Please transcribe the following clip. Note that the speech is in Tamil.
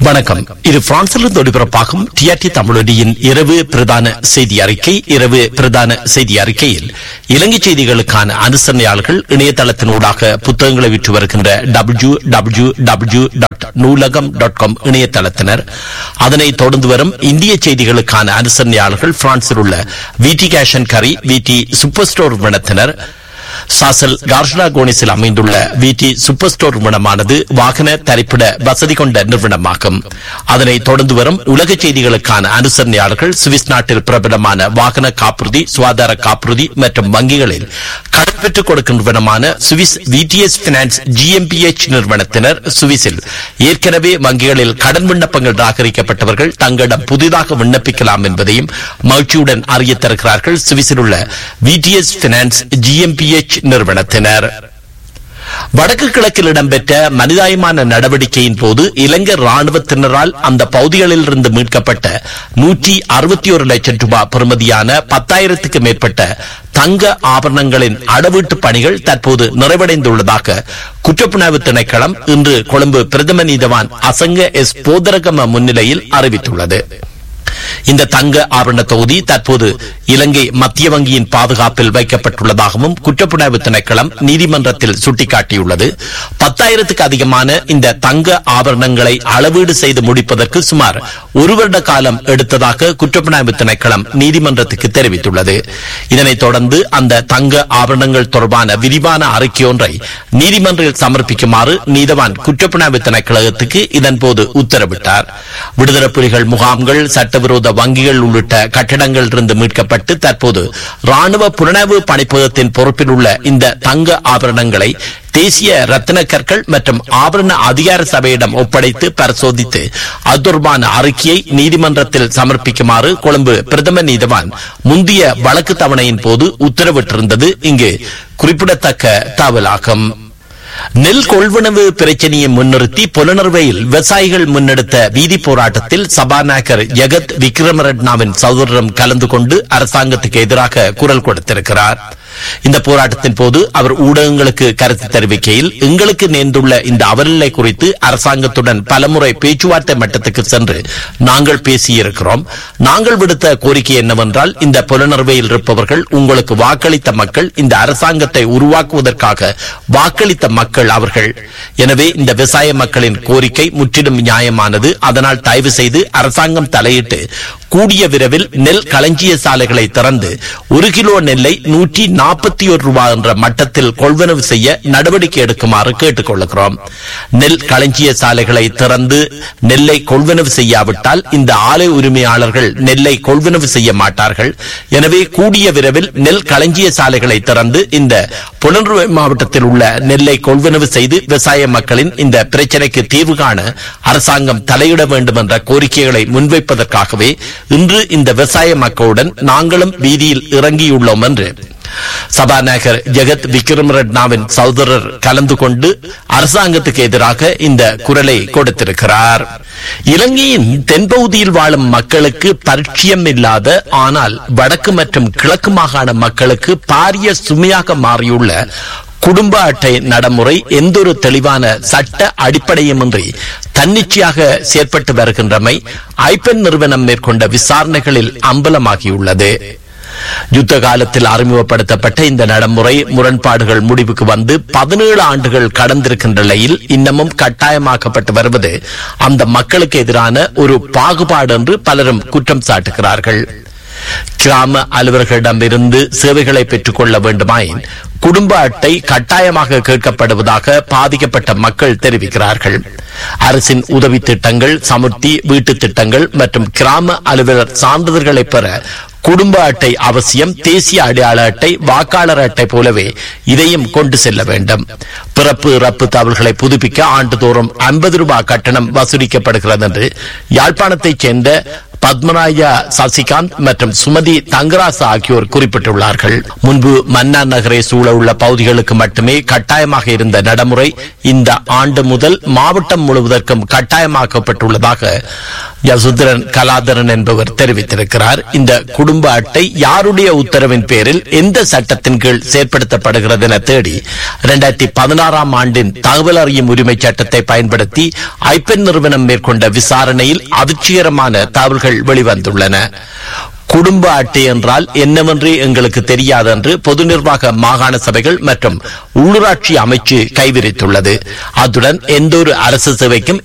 வணக்கம் இது பிரான்சிலிருந்து ஒளிபரப்பாகும் டிஆர்டி தமிழொலியின் இரவு பிரதான செய்தி அறிக்கை இரவு பிரதான செய்தி அறிக்கையில் இலங்கை செய்திகளுக்கான அனுசரணையாளர்கள் இணையதளத்தினூடாக புத்தகங்களை விற்று வருகின்ற W W W dot Noolaham dot com இணையதளத்தினர் அதனைத் தொடர்ந்து வரும் இந்திய செய்திகளுக்கான அனுசரணையாளர்கள் பிரான்சில் உள்ள விடி கேஷன் கரி விடி சூப்பர் ஸ்டோர் நிறுவனத்தினர் சாசல் கார்ஷனா கோனிஸில் அமைந்துள்ள விடி சூப்பர் ஸ்டோர் நிறுவனமானது வாகன தரிப்பிட வசதி கொண்ட நிறுவனமாகும் அதனைத் தொடர்ந்து வரும் உலக செய்திகளுக்கான அனுசரணையாளர்கள் சுவிஸ் நாட்டில் பிரபலமான வாகன காப்புறுதி சுகாதார காப்புறுதி மற்றும் வங்கிகளில் கடன் பெற்றுக் கொடுக்கும் நிறுவனமான சுவிஸ் விடிஎஸ் பினான்ஸ் ஜிஎம்பிஎச் நிறுவனத்தினர் சுவிஸில் ஏற்கனவே வங்கிகளில் கடன் விண்ணப்பங்கள் நிராகரிக்கப்பட்டவர்கள் தங்களிடம் புதிதாக விண்ணப்பிக்கலாம் என்பதையும் மகிழ்ச்சியுடன் அறிய தருகிறார்கள் சுவிஸில் உள்ள விடிஎஸ் பினான்ஸ் ஜிஎம்பிஎச் நிறுவனத்தினர் வடக்கு கிழக்கில் இடம்பெற்ற மனிதாயமான நடவடிக்கையின் போது இலங்கை ராணுவத்தினரால் அந்த பகுதிகளில் இருந்து மீட்கப்பட்ட நூற்றி அறுபத்தி ஒரு லட்சம் ரூபாய் பெறுமதியான பத்தாயிரத்துக்கு மேற்பட்ட தங்க ஆபரணங்களின் அடவீட்டு பணிகள் தற்போது நிறைவடைந்துள்ளதாக குற்றப்புணர்வு திணைக்களம் இன்று கொழும்பு பிரதம நீதவான் அசங்க எஸ் போதரகம முன்னிலையில் அறிவித்துள்ளது இந்த தங்க ஆபரண தொகுதி தற்போது இலங்கை மத்திய வங்கியின் பாதுகாப்பில் வைக்கப்பட்டுள்ளதாகவும் குற்றப்புணர்வு திணைக்களம் நீதிமன்றத்தில் சுட்டிக்காட்டியுள்ளது பத்தாயிரத்துக்கு அதிகமான இந்த தங்க ஆபரணங்களை அளவீடு செய்து முடிப்பதற்கு சுமார் ஒரு வருட காலம் எடுத்ததாக குற்றப்புணர்வு திணைக்களம் நீதிமன்றத்துக்கு தெரிவித்துள்ளது இதனைத் தொடர்ந்து அந்த தங்க ஆபரணங்கள் தொடர்பான விரிவான அறிக்கையொன்றை நீதிமன்றில் சமர்ப்பிக்குமாறு நீதவான் குற்றப்புணர்வு திணைக்களத்துக்கு இதன்போது உத்தரவிட்டார் விடுதலை புலிகள் முகாம்கள் சட்டவிரோத வங்கிகள் உள்ளிட்ட கட்டடங்கள் இருந்து மீட்கப்பட்டு தற்போது ராணுவ புலனாய்வு பணிப்பகத்தின் பொறுப்பில் உள்ள இந்த தங்க ஆபரணங்களை தேசிய ரத்தின கற்கள் மற்றும் ஆபரண அதிகார சபையிடம் ஒப்படைத்து பரிசோதித்து அது தொடர்பான அறிக்கையை நீதிமன்றத்தில் சமர்ப்பிக்குமாறு கொழும்பு பிரதம நீதவான் முந்தைய வழக்கு தவணையின் போது உத்தரவிட்டிருந்தது இங்கு குறிப்பிடத்தக்க தகவலாகும் நெல் கொள்வனவு பிரச்சனையை முன்னிறுத்தி புலனர்வையில் விவசாயிகள் முன்னெடுத்த வீதி போராட்டத்தில் சபாநாயகர் ஜெகத் விக்ரமரட்னாவின் சகோதரம் கலந்து கொண்டு அரசாங்கத்துக்கு எதிராக குரல் கொடுத்திருக்கிறார் இந்த போராட்டத்தின் போது அவர் ஊடகங்களுக்கு கருத்து தெரிவிக்கையில் எங்களுக்கு நேர்ந்துள்ள இந்த அவலநிலை குறித்து அரசாங்கத்துடன் பலமுறை பேச்சுவார்த்தை மட்டத்துக்கு சென்று நாங்கள் பேசியிருக்கிறோம் நாங்கள் விடுத்த கோரிக்கை என்னவென்றால் இந்த புலனர்வையில் இருப்பவர்கள் உங்களுக்கு வாக்களித்த மக்கள் இந்த அரசாங்கத்தை உருவாக்குவதற்காக வாக்களித்த மக்கள் அவர்கள் எனவே இந்த விவசாய மக்களின் கோரிக்கை முற்றிலும் நியாயமானது அதனால் தயவு செய்து அரசாங்கம் தலையிட்டு கூடிய விரைவில் நெல் களஞ்சிய சாலைகளை திறந்து ஒரு கிலோ நெல்லை நூற்றி நாற்பத்தி ஒரு ரூபாய் என்ற மட்டத்தில் கொள்வனவு செய்ய நடவடிக்கை எடுக்குமாறு கேட்டுக் கொள்கிறோம் நெல் களஞ்சிய சாலைகளை திறந்து நெல்லை கொள்வனவு செய்யாவிட்டால் இந்த ஆலை உரிமையாளர்கள் நெல்லை கொள்வனவு செய்ய மாட்டார்கள் எனவே கூடிய விரைவில் நெல் களஞ்சிய சாலைகளை திறந்து இந்த புலனறுவை மாவட்டத்தில் உள்ள நெல்லை கொள்வனவு செய்து விவசாய மக்களின் இந்த பிரச்சனைக்கு தீர்வு காண அரசாங்கம் தலையிட வேண்டும் என்ற கோரிக்கைகளை முன்வைப்பதற்காகவே இன்று இந்த விவசாய மக்களுடன் நாங்களும் வீதியில் இறங்கியுள்ளோம் என்று சபாநாயகர் ஜெகத் விக்ரமரட்னாவின் சகோதரர் கலந்து கொண்டு அரசாங்கத்துக்கு எதிராக இந்த குரலை கொடுத்திருக்கிறார் இலங்கையின் தென்பகுதியில் வாழும் மக்களுக்கு பரிச்சயம் இல்லாத ஆனால் வடக்கு மற்றும் கிழக்கு மாகாண மக்களுக்கு பாரிய சுமையாக மாறியுள்ள குடும்ப அட்டை நடைமுறை எந்தொரு தெளிவான சட்ட அடிப்படையுமின்றி தன்னிச்சையாக செயற்பட்டு வருகின்றமை ஐபென் நிறுவனம் மேற்கொண்ட விசாரணைகளில் அம்பலமாகியுள்ளது யுத்த காலத்தில் அறிமுகப்படுத்தப்பட்ட இந்த நடைமுறை முரண்பாடுகள் முடிவுக்கு வந்து பதினேழு ஆண்டுகள் கடந்திருக்கின்ற நிலையில் இன்னமும் கட்டாயமாக்கப்பட்டு வருவது அந்த மக்களுக்கு எதிரான ஒரு பாகுபாடு என்று பலரும் குற்றம் சாட்டுகிறார்கள் கிராம அலுவலர்களிடமிருந்து சேவைகளை பெற்றுக் கொள்ள வேண்டுமாயின் குடும்ப அட்டை கட்டாயமாக கேட்கப்படுவதாக பாதிக்கப்பட்ட மக்கள் தெரிவிக்கிறார்கள் அரசின் உதவி திட்டங்கள் சமுர்த்தி வீட்டு திட்டங்கள் மற்றும் கிராம அலுவலர் சான்றிதழ்களை பெற குடும்ப அட்டை அவசியம் தேசிய அடையாள அட்டை வாக்காளர் அட்டை போலவே இதையும் கொண்டு செல்ல வேண்டும் பிறப்பு இறப்பு தகவல்களை புதுப்பிக்க ஆண்டுதோறும் ஐம்பது ரூபாய் கட்டணம் வசூலிக்கப்படுகிறது என்று யாழ்ப்பாணத்தைச் சேர்ந்த பத்மராயா சசிகாந்த் மற்றும் சுமதி தங்கராசு ஆகியோர் குறிப்பிட்டுள்ளார்கள் முன்பு மன்னா நகரை சூழ உள்ள பகுதிகளுக்கு மட்டுமே கட்டாயமாக இருந்த நடைமுறை இந்த ஆண்டு முதல் மாவட்டம் முழுவதற்கும் கட்டாயமாக்கப்பட்டுள்ளதாக யசுதரன் கலாதரன் என்பவர் தெரிவித்திருக்கிறார் இந்த குடும்ப அட்டை யாருடைய உத்தரவின் பேரில் எந்த சட்டத்தின் கீழ் செயற்படுத்தப்படுகிறது என தேடி இரண்டாயிரத்தி பதினாறாம் ஆண்டின் தகவல் அறியும் உரிமை சட்டத்தை பயன்படுத்தி ஐபென் நிறுவனம் மேற்கொண்ட விசாரணையில் அதிர்ச்சிகரமான தகவல்கள் வெளிவந்துள்ளன குடும்ப அட்டை என்றால் என்னவென்று எங்களுக்கு தெரியாது என்று பொது நிர்வாக மாகாண சபைகள் மற்றும் உள்ளூராட்சி அமைச்சு கைவிரித்துள்ளது அத்துடன் எந்த ஒரு அரசு சேவைக்கும்